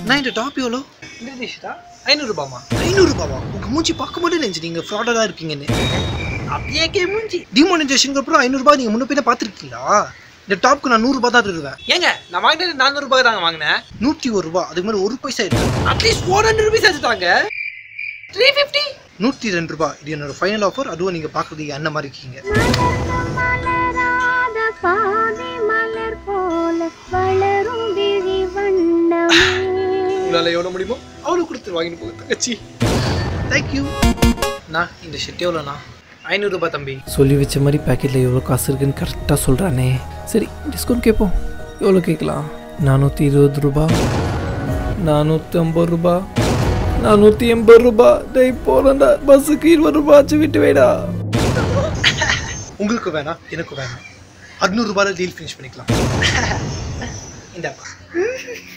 நான் இந்த டாப் எவ்வளோ இந்த டிஷ் தான் ஐநூறுபாமா ஐநூறுபாவா உங்கள் மூஞ்சி பார்க்கும்போது நினைச்சு நீங்கள் ஃப்ராடாக இருப்பீங்கன்னு அப்படியே கே மூஞ்சி டிமானிட்டேஷனுக்கு அப்புறம் ஐநூறுபா நீங்கள் முன்ன பின்ன பார்த்துருக்கீங்களா இந்த டாப்க்கு நான் நூறுரூபா தான் தருவேன் ஏங்க நான் வாங்கினது நானூறுபாய் தாங்க வாங்கினேன் நூற்றி ஒரு ரூபா அதுக்கு மேலே ஒரு பைசா இருக்கு அட்லீஸ்ட் ஃபோர் ஹண்ட்ரட் ருபீஸ் ஆச்சு தாங்க த்ரீ ஃபிஃப்டி நூற்றி ரெண்டு ரூபா இது என்னோட ஃபைனல் ஆஃபர் அதுவும் நீங்கள் பார்க்குறதுக்கு என்ன மாதிரி இருக்கீங்க மலராத பாதை மலர் போல வளரும் விழி வண்ணமே உங்களால் எவ்வளோ முடியுமோ அவ்வளோ கொடுத்துரு வாங்கிட்டு போக தங்கச்சி தேங்க்யூ நான் இந்த ஷர்ட் எவ்வளோண்ணா ஐநூறுரூபா தம்பி சொல்லி வச்ச மாதிரி பேக்கெட்டில் எவ்வளோ காசு இருக்குன்னு கரெக்டாக சொல்கிறானே சரி டிஸ்கவுண்ட் கேட்போம் எவ்வளோ கேட்கலாம் நானூற்றி இருபது ரூபா நானூற்றி ஐம்பது ரூபா நானூற்றி எண்பது ரூபா டேய் போகிறேன்டா பஸ்ஸுக்கு இருபது ரூபா ஆச்சு விட்டு வைடா உங்களுக்கு வேணாம் எனக்கு வேணாம் அறுநூறுபாயில் டீல் ஃபினிஷ் பண்ணிக்கலாம் இந்தாப்பா